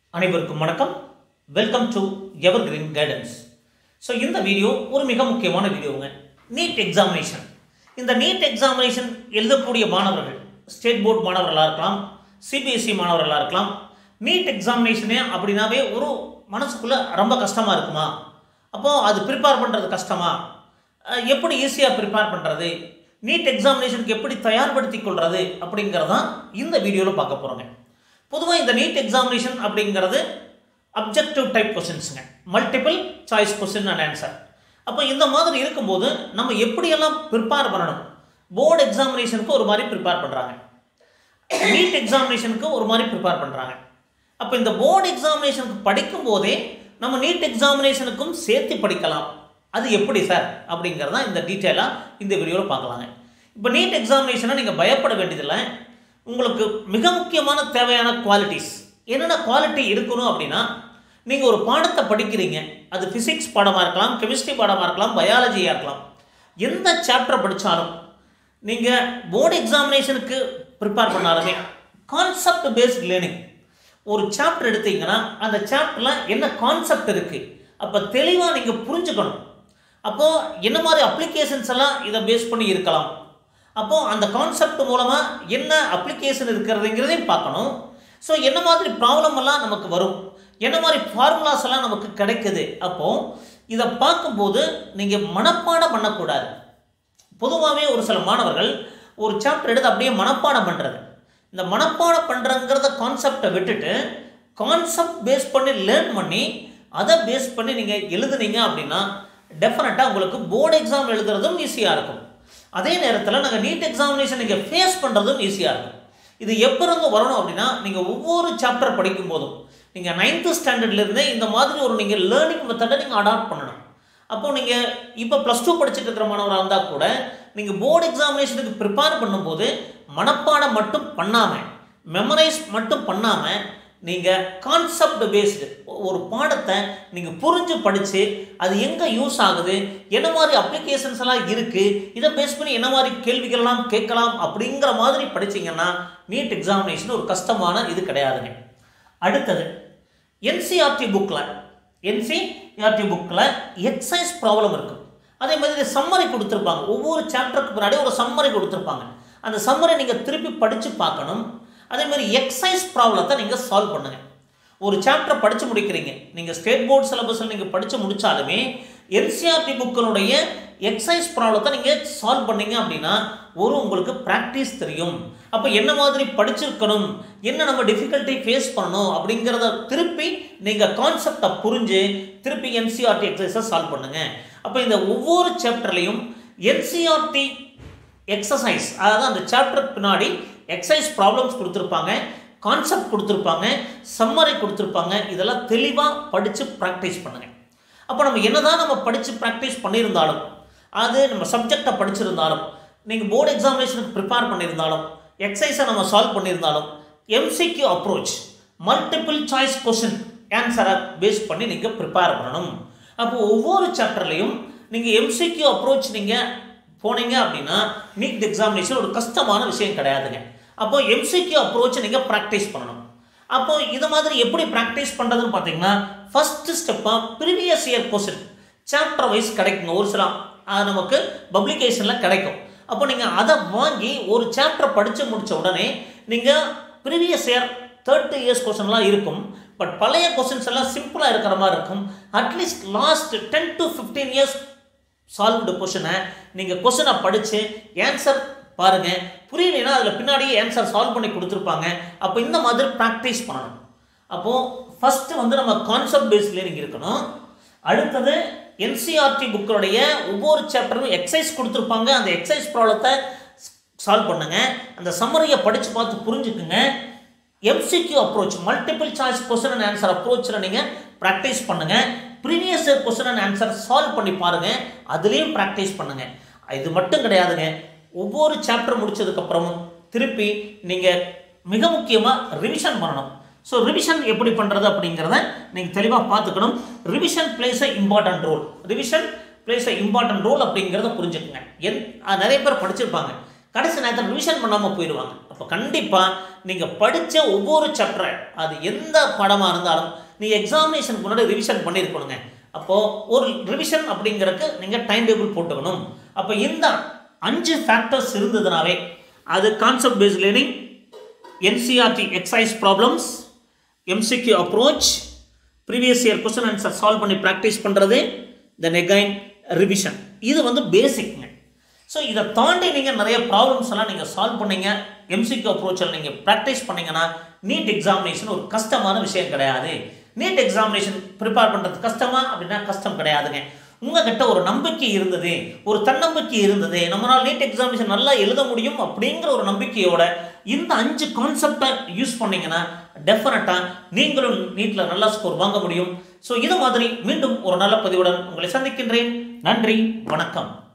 அனைவருக்கும் வணக்கம் welcome to evergreen guidance so இந்த வீடியோ ஒரு மிக முக்கியமான வீடியோங்க நீட் எக்ஸாமினேஷன் இந்த நீட் எக்ஸாமினேஷன் எழுதக்கூடிய மாணவர்கள் ஸ்டேட் போர்ட் மாணவர்களாக இருக்கலாம் சிபிஎஸ்சி மாணவர்களாக இருக்கலாம் நீட் எக்ஸாமினேஷனே அப்படின்னாவே ஒரு மனசுக்குள்ளே ரொம்ப கஷ்டமாக இருக்குமா அப்போது அது ப்ரிப்பேர் பண்ணுறது கஷ்டமா அஹ் எப்படி ஈஸியாக ப்ரிப்பேர் பண்ணுறது நீட் எக்ஸாமினேஷனுக்கு எப்படி தயார்படுத்திக் கொள்வது அப்படிங்கிறதான் இந்த வீடியோவில் பார்க்க போகிறோங்க பொதுவாக இந்த நீட் எக்ஸாமினேஷன் அப்படிங்கிறது அப்ஜெக்டிவ் டைப் கொஷின்ஸுங்க multiple choice question and answer அப்போ இந்த மாதிரி இருக்கும்போது நம்ம எப்படியெல்லாம் ப்ரிப்பேர் பண்ணணும் போர்டு எக்ஸாமினேஷனுக்கு ஒரு மாதிரி ப்ரிப்பேர் பண்ணுறாங்க நீட் எக்ஸாமினேஷனுக்கு ஒரு மாதிரி ப்ரிப்பேர் பண்ணுறாங்க அப்போ இந்த போர்டு எக்ஸாமினேஷனுக்கு படிக்கும் போதே நம்ம நீட் எக்ஸாமினேஷனுக்கும் சேர்த்து படிக்கலாம் அது எப்படி சார் அப்படிங்கிறதான் இந்த டீட்டெயிலாக இந்த வீடியோவில் பார்க்கலாங்க இப்போ நீட் எக்ஸாமினேஷனை நீங்கள் பயப்பட வேண்டியதில்லை உங்களுக்கு மிக முக்கியமான தேவையான குவாலிட்டிஸ் என்னென்ன குவாலிட்டி இருக்கணும் அப்படின்னா நீங்கள் ஒரு பாடத்தை படிக்கிறீங்க அது ஃபிசிக்ஸ் பாடமாக இருக்கலாம் கெமிஸ்ட்ரி பாடமாக இருக்கலாம் பயாலஜியாக இருக்கலாம் எந்த சாப்டர் படித்தாலும் நீங்கள் போர்டு எக்ஸாமினேஷனுக்கு ப்ரிப்பேர் பண்ணாலுமே கான்செப்ட் பேஸ்ட் லேர்னிங் ஒரு சாப்டர் எடுத்தீங்கன்னா அந்த சாப்டரில் என்ன கான்செப்ட் இருக்குது அப்போ தெளிவாக நீங்கள் புரிஞ்சுக்கணும் அப்போது என்ன மாதிரி அப்ளிகேஷன்ஸ் எல்லாம் இதை பேஸ் பண்ணி இருக்கலாம் அப்போது அந்த கான்செப்ட் மூலமாக என்ன அப்ளிகேஷன் இருக்கிறதுங்கிறதையும் பார்க்கணும் ஸோ என்ன மாதிரி ப்ராப்ளம் எல்லாம் நமக்கு வரும் என்ன மாதிரி ஃபார்முலாஸ் எல்லாம் நமக்கு கிடைக்குது அப்போது இதை பார்க்கும்போது நீங்கள் மனப்பாடம் பண்ணக்கூடாது பொதுவாகவே ஒரு சில மாணவர்கள் ஒரு சாப்டர் எடுத்து அப்படியே மனப்பாடம் பண்ணுறது இந்த மனப்பாடம் பண்ணுறங்கிறத கான்செப்டை விட்டுட்டு கான்செப்ட் பேஸ் பண்ணி லேர்ன் பண்ணி அதை பேஸ் பண்ணி நீங்கள் எழுதுனீங்க அப்படின்னா டெஃபினட்டாக உங்களுக்கு போர்டு எக்ஸாம் எழுதுறதும் ஈஸியாக இருக்கும் அதே நேரத்தில் நாங்கள் நீட் எக்ஸாமினேஷன் நீங்கள் ஃபேஸ் பண்ணுறதும் ஈஸியாக இருக்கும் இது எப்போ இருந்து வரணும் அப்படின்னா நீங்கள் ஒவ்வொரு சாப்டர் படிக்கும் போதும் நீங்கள் நைன்த்து ஸ்டாண்டர்ட்லேருந்தே இந்த மாதிரி ஒரு நீங்கள் லேர்னிங் மெத்தடை நீங்கள் அடாப்ட் பண்ணணும் அப்போ நீங்கள் இப்போ ப்ளஸ் டூ படிச்சுட்டு இருக்கிற மாணவராக இருந்தால் கூட நீங்கள் போர்டு எக்ஸாமினேஷனுக்கு ப்ரிப்பேர் பண்ணும்போது மனப்பாடம் மட்டும் பண்ணாமல் மெமரைஸ் மட்டும் பண்ணாமல் நீங்கள் கான்செப்ட் பேஸ்டு ஒரு பாடத்தை நீங்கள் புரிஞ்சு படித்து அது எங்கே யூஸ் ஆகுது என்ன மாதிரி அப்ளிகேஷன்ஸ் எல்லாம் இருக்குது இதை பேஸ் பண்ணி என்ன மாதிரி கேள்விகள்லாம் கேட்கலாம் அப்படிங்கிற மாதிரி படிச்சீங்கன்னா நீட் எக்ஸாமினேஷன் ஒரு கஷ்டமான இது கிடையாதுங்க அடுத்தது என்சிஆர்டி புக்கில் என்சிஆர்டி புக்கில் எக்ஸசைஸ் ப்ராப்ளம் இருக்கும் அதே மாதிரி சம்மரி கொடுத்துருப்பாங்க ஒவ்வொரு சாப்டருக்கு பின்னாடி ஒரு சம்மரி கொடுத்துருப்பாங்க அந்த சம்மரை நீங்கள் திருப்பி படித்து பார்க்கணும் அதே மாதிரி எக்ஸசைஸ் ப்ராப்ளத்தை நீங்கள் சால்வ் பண்ணுங்கள் ஒரு சாப்டர் படித்து முடிக்கிறீங்க நீங்கள் ஸ்டேட் போர்டு சிலபஸில் நீங்கள் படித்து முடித்தாலுமே என்சிஆர்டி புக்கினுடைய எக்ஸசைஸ் ப்ராப்ளத்தை நீங்கள் சால்வ் பண்ணீங்க அப்படின்னா ஒரு உங்களுக்கு ப்ராக்டிஸ் தெரியும் அப்போ என்ன மாதிரி படிச்சிருக்கணும் என்ன நம்ம டிஃபிகல்ட்டி ஃபேஸ் பண்ணணும் அப்படிங்கிறத திருப்பி நீங்கள் கான்செப்டை புரிஞ்சு திருப்பி என்சிஆர்டி எக்ஸசைஸை சால்வ் பண்ணுங்கள் அப்போ இந்த ஒவ்வொரு சாப்டர்லையும் என்சிஆர்டி எக்ஸசைஸ் அதாவது அந்த சாப்டருக்கு பின்னாடி எக்ஸசைஸ் ப்ராப்ளம்ஸ் கொடுத்துருப்பாங்க கான்செப்ட் கொடுத்துருப்பாங்க சம்மரை கொடுத்துருப்பாங்க இதெல்லாம் தெளிவாக படித்து ப்ராக்டிஸ் பண்ணுங்கள் அப்போ நம்ம என்னதான் நம்ம படித்து ப்ராக்டிஸ் பண்ணியிருந்தாலும் அது நம்ம சப்ஜெக்டை படிச்சிருந்தாலும் நீங்கள் போர்டு எக்ஸாமினேஷனுக்கு ப்ரிப்பேர் பண்ணியிருந்தாலும் எக்ஸசைஸை நம்ம சால்வ் பண்ணியிருந்தாலும் MCQ approach multiple choice question ஆன்சரை பேஸ் பண்ணி நீங்கள் ப்ரிப்பேர் பண்ணணும் அப்போ ஒவ்வொரு சாப்டர்லையும் நீங்கள் எம்சிக்யூ அப்ரோச் நீங்கள் போனீங்க அப்படின்னா நீட் எக்ஸாமினேஷன் ஒரு கஷ்டமான விஷயம் கிடையாதுங்க அப்போ எம்சிக்யூ அப்ரோச் நீங்கள் ப்ராக்டிஸ் பண்ணணும் அப்போ இது மாதிரி எப்படி ப்ராக்டிஸ் பண்ணுறதுன்னு பார்த்தீங்கன்னா ஃபஸ்ட்டு ஸ்டெப்பாக previous year question chapter wise கிடைக்குங்க ஒரு சில அது நமக்கு பப்ளிகேஷனில் கிடைக்கும் அப்போ நீங்கள் அதை வாங்கி ஒரு சாப்டர் படித்து முடித்த உடனே நீங்கள் ப்ரீவியஸ் இயர் தேர்ட்டி இயர்ஸ் கொஸ்டின்லாம் இருக்கும் பட் பழைய கொஸ்டின்ஸ் எல்லாம் சிம்பிளாக இருக்கிற மாதிரி இருக்கும் at least last ten to fifteen years solved கொஷனை நீங்கள் கொஷனை படித்து ஆன்சர் பாருங்கள் புரியலைன்னா அதில் பின்னாடியே ஆன்சர் சால்வ் பண்ணி கொடுத்துருப்பாங்க அப்போ இந்த மாதிரி ப்ராக்டிஸ் பண்ணணும் அப்போது ஃபஸ்ட்டு வந்து நம்ம கான்செப்ட் பேஸ்ட் லேர்னிங் இருக்கணும் அடுத்தது என்சிஆர்டி புக்களுடைய ஒவ்வொரு சாப்டரும் எக்ஸசைஸ் கொடுத்துருப்பாங்க அந்த எக்ஸசைஸ் ப்ராப்ளத்தை சால்வ் பண்ணுங்க அந்த சம்மரியை படித்து பார்த்து புரிஞ்சுக்குங்க MCQ approach multiple choice question and answer அப்ரோச்சில் நீங்கள் ப்ராக்டிஸ் பண்ணுங்கள் previous year question and answer solve பண்ணி பாருங்கள் அதுலேயும் ப்ராக்டிஸ் பண்ணுங்கள் இது மட்டும் கிடையாதுங்க ஒவ்வொரு சாப்டர் முடிச்சதுக்கப்புறமும் திருப்பி நீங்கள் மிக முக்கியமாக ரிவிஷன் பண்ணணும் ஸோ ரிவிஷன் எப்படி பண்ணுறது அப்படிங்கிறத நீங்கள் தெளிவாக பார்த்துக்கணும் revision plays a important role revision plays a important role அப்படிங்கிறத புரிஞ்சுக்குங்க என் நிறைய பேர் படிச்சிருப்பாங்க கடைசி நேரத்தில் ரிவிஷன் பண்ணாமல் போயிடுவாங்க அப்போ கண்டிப்பாக நீங்கள் படித்த ஒவ்வொரு சாப்டரை அது எந்த படமாக இருந்தாலும் நீங்கள் எக்ஸாமினேஷனுக்கு முன்னாடி ரிவிஷன் பண்ணியிருக்கணுங்க அப்போது ஒரு ரிவிஷன் அப்படிங்கிறதுக்கு நீங்கள் டைம் டேபிள் போட்டுக்கணும் அப்போ இந்த அஞ்சு ஃபேக்டர்ஸ் இருந்ததுனாவே அது concept based learning NCERT exercise problems MCQ approach previous year question answer solve பண்ணி ப்ராக்டிஸ் பண்ணுறது தென் எகைன் ரிவிஷன் இது வந்து பேசிக்ங்க ஸோ இதை தாண்டி நீங்கள் நிறைய ப்ராப்ளம்ஸ் எல்லாம் நீங்கள் சால்வ் பண்ணீங்க எம்சிக்யூ அப்ரோச்சில் நீங்கள் ப்ராக்டிஸ் பண்ணீங்கன்னா நீட் எக்ஸாமினேஷன் ஒரு கஷ்டமான விஷயம் கிடையாது நீட் எக்ஸாமினேஷன் ப்ரிப்பேர் பண்ணுறது கஷ்டமா அப்படின்னா கஷ்டம் கிடையாதுங்க உங்ககிட்ட ஒரு நம்பிக்கை இருந்தது ஒரு தன்னம்பிக்கை இருந்தது நம்மளால் நீட் எக்ஸாமினேஷன் நல்லா எழுத முடியும் அப்படிங்கிற ஒரு நம்பிக்கையோட இந்த அஞ்சு கான்செப்டை யூஸ் பண்ணீங்கன்னா டெஃபினட்டாக நீங்களும் நீட்டில் நல்ல ஸ்கோர் வாங்க முடியும் ஸோ இது மாதிரி மீண்டும் ஒரு நல்ல பதிவுடன் உங்களை சந்திக்கின்றேன் நன்றி வணக்கம்